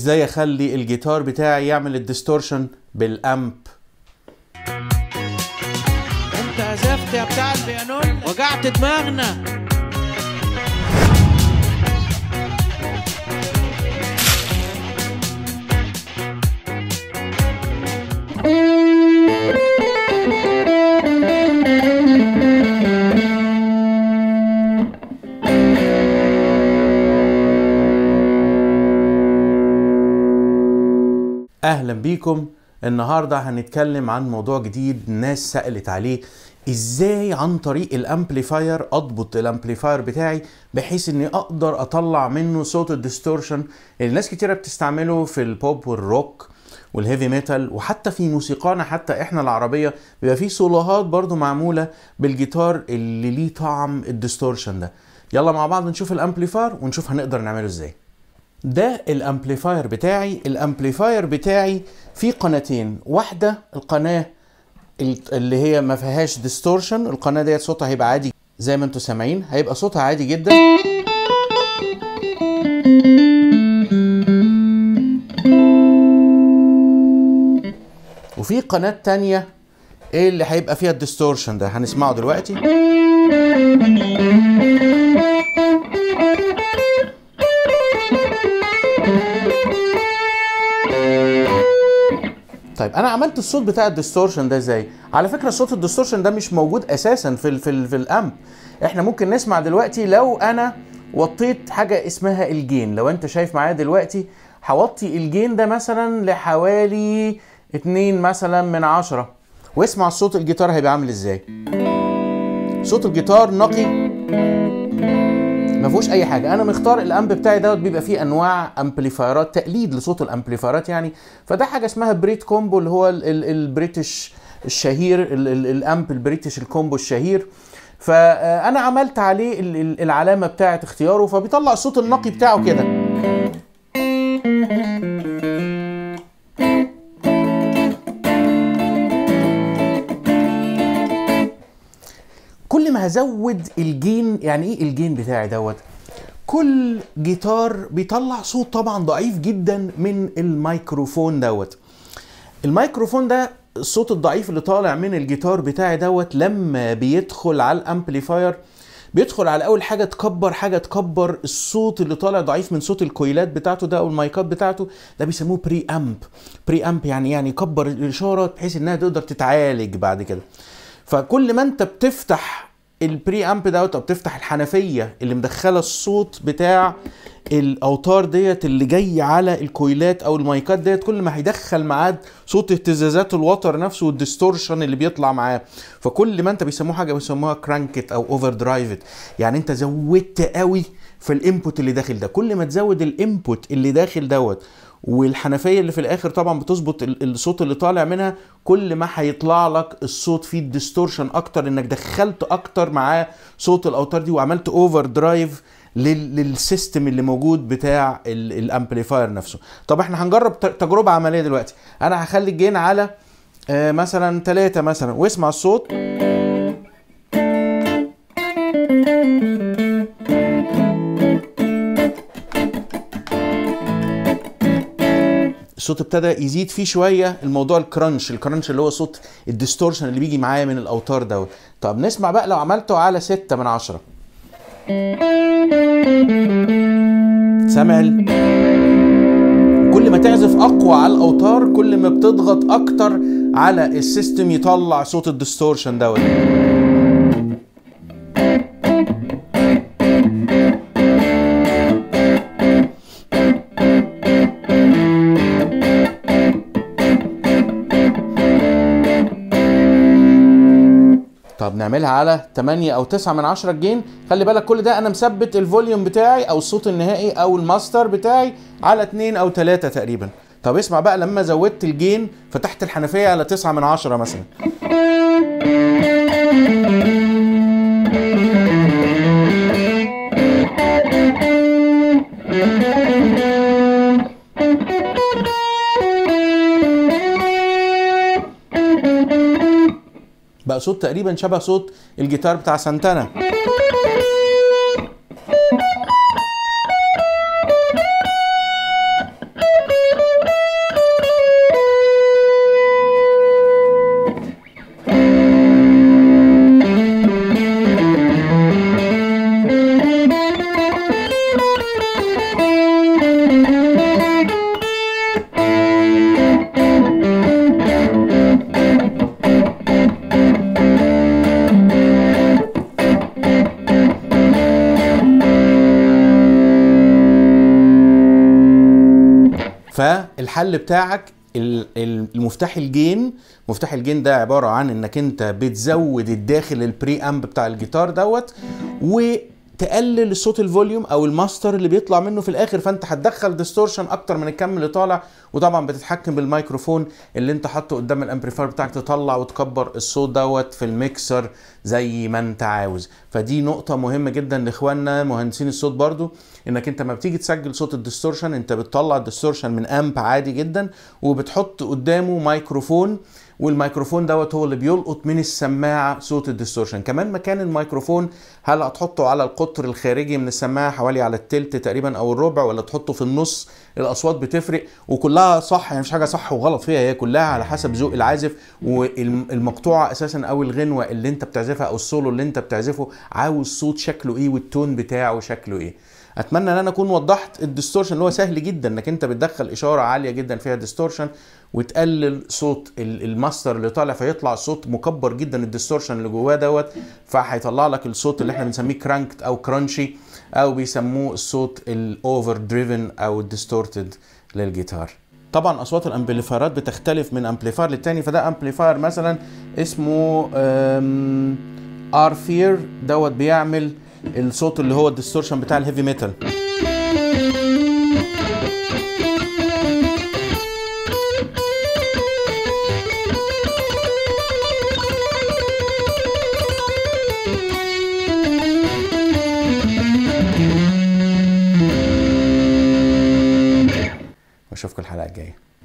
ازاي اخلي الجيتار بتاعي يعمل الديستورشن بالامب انت عزفت يا بتاع البيانون وجعت دماغنا اهلا بيكم النهارده هنتكلم عن موضوع جديد ناس سألت عليه ازاي عن طريق الامبليفاير اضبط الامبليفاير بتاعي بحيث اني اقدر اطلع منه صوت الديستورشن اللي ناس كتيره بتستعمله في البوب والروك والهيفي ميتال وحتى في موسيقانا حتى احنا العربيه بيبقى في سولوهات برضو معموله بالجيتار اللي ليه طعم الديستورشن ده يلا مع بعض نشوف الامبليفاير ونشوف هنقدر نعمله ازاي ده الامبليفاير بتاعي الامبليفاير بتاعي فيه قناتين واحده القناه اللي هي ما فيهاش ديستورشن القناه ديت صوتها هيبقى عادي زي ما انتم سامعين هيبقى صوتها عادي جدا وفي قناه تانية ايه اللي هيبقى فيها الديستورشن ده هنسمعه دلوقتي طيب انا عملت الصوت بتاع الديستورشن ده ازاي على فكره صوت الديستورشن ده مش موجود اساسا في ال في ال في الامب احنا ممكن نسمع دلوقتي لو انا وطيت حاجه اسمها الجين لو انت شايف معايا دلوقتي هوطي الجين ده مثلا لحوالي اتنين مثلا من عشرة واسمع صوت الجيتار هيبقى عامل ازاي صوت الجيتار نقي ما فيهوش اي حاجه انا مختار الامب بتاعي دوت بيبقى فيه انواع امبليفايرات تقليد لصوت الامبليفايرات يعني فده حاجه اسمها بريت كومبو اللي هو ال ال البريتش الشهير ال ال الامب البريتش الكومبو الشهير فانا عملت عليه ال ال العلامه بتاعه اختياره فبيطلع الصوت النقي بتاعه كده كل ما هزود الجين يعني ايه الجين بتاعي دوت كل جيتار بيطلع صوت طبعا ضعيف جدا من الميكروفون دوت الميكروفون ده الصوت الضعيف اللي طالع من الجيتار بتاعي دوت لما بيدخل على الامبليفاير بيدخل على اول حاجه تكبر حاجه تكبر الصوت اللي طالع ضعيف من صوت الكويلات بتاعته ده او المايكات بتاعته ده بيسموه بري امب بري امب يعني يعني يكبر الاشاره بحيث انها تقدر تتعالج بعد كده فكل ما انت بتفتح البري امب دوت او بتفتح الحنفيه اللي مدخله الصوت بتاع الاوتار ديت اللي جاي على الكويلات او المايكات ديت كل ما هيدخل معاه صوت اهتزازات الوتر نفسه والديستورشن اللي بيطلع معاه فكل ما انت بيسموه حاجه بيسموها كرانكت او اوفر درايفت يعني انت زودت قوي في الانبوت اللي داخل ده كل ما تزود الانبوت اللي داخل دوت والحنفيه اللي في الاخر طبعا بتظبط الصوت اللي طالع منها كل ما هيطلع لك الصوت فيه الديستورشن اكتر انك دخلت اكتر معاه صوت الاوتار دي وعملت اوفر درايف للسيستم اللي موجود بتاع الامبليفاير نفسه طب احنا هنجرب تجربه عمليه دلوقتي انا هخلي الجين على آه مثلا ثلاثة مثلا واسمع الصوت الصوت ابتدى يزيد فيه شويه الموضوع الكرانش الكرانش اللي هو صوت الديستورشن اللي بيجي معايا من الاوتار دوت طب نسمع بقى لو عملته على ستة من عشرة سامع كل ما تعزف اقوى على الاوتار كل ما بتضغط اكتر على السيستم يطلع صوت الديستورشن دوت طب نعملها على 8 او 9 من 10 جين خلي بالك كل ده انا مثبت الفوليوم بتاعي او الصوت النهائي او الماستر بتاعي على 2 او 3 تقريبا طب اسمع بقى لما زودت الجين فتحت الحنفيه على 9 من 10 مثلا بقى صوت تقريبا شبه صوت الجيتار بتاع سانتانا الحل بتاعك ال- ال- المفتاح الجين مفتاح الجين ده عباره عن انك انت بتزود الداخل البري امب بتاع الجيتار دوت وتقلل الصوت الفوليوم او الماستر اللي بيطلع منه في الاخر فانت هتدخل ديستورشن اكتر من الكم اللي طالع وطبعا بتتحكم بالميكروفون اللي انت حاطه قدام الامبليفاير بتاعك تطلع وتكبر الصوت دوت في الميكسر زي ما انت عاوز فدي نقطه مهمه جدا لاخواننا مهندسين الصوت برضو انك انت ما بتيجي تسجل صوت الديستورشن انت بتطلع الديستورشن من امب عادي جدا وبتحط قدامه ميكروفون والميكروفون دوت هو اللي بيلقط من السماعه صوت الديستورشن كمان مكان الميكروفون هل هتحطه على القطر الخارجي من السماعه حوالي على التلت تقريبا او الربع ولا تحطه في النص الاصوات بتفرق وكلها صح يعني مش حاجه صح وغلط فيها هي كلها على حسب ذوق العازف والمقطوعه اساسا او الغنوه اللي انت بتعزفها او السولو اللي انت بتعزفه عاوز صوت شكله ايه والتون بتاعه شكله ايه اتمنى ان انا اكون وضحت الديستورشن اللي هو سهل جدا انك انت بتدخل اشاره عاليه جدا فيها ديستورشن وتقلل صوت ال- الماستر اللي طالع فيطلع صوت مكبر جدا الديستورشن اللي جواه دوت فهيطلع لك الصوت اللي احنا بنسميه كرانكت او كرانشي او بيسموه الصوت الاوفر دريفن او الديستورتد للجيتار طبعا اصوات الامبليفايرات بتختلف من امبليفاير للتاني فده امبليفاير مثلا اسمه ار فير دوت بيعمل الصوت اللي هو الديستورشن بتاع الهيفي ميتال واشوفكم الحلقه الجايه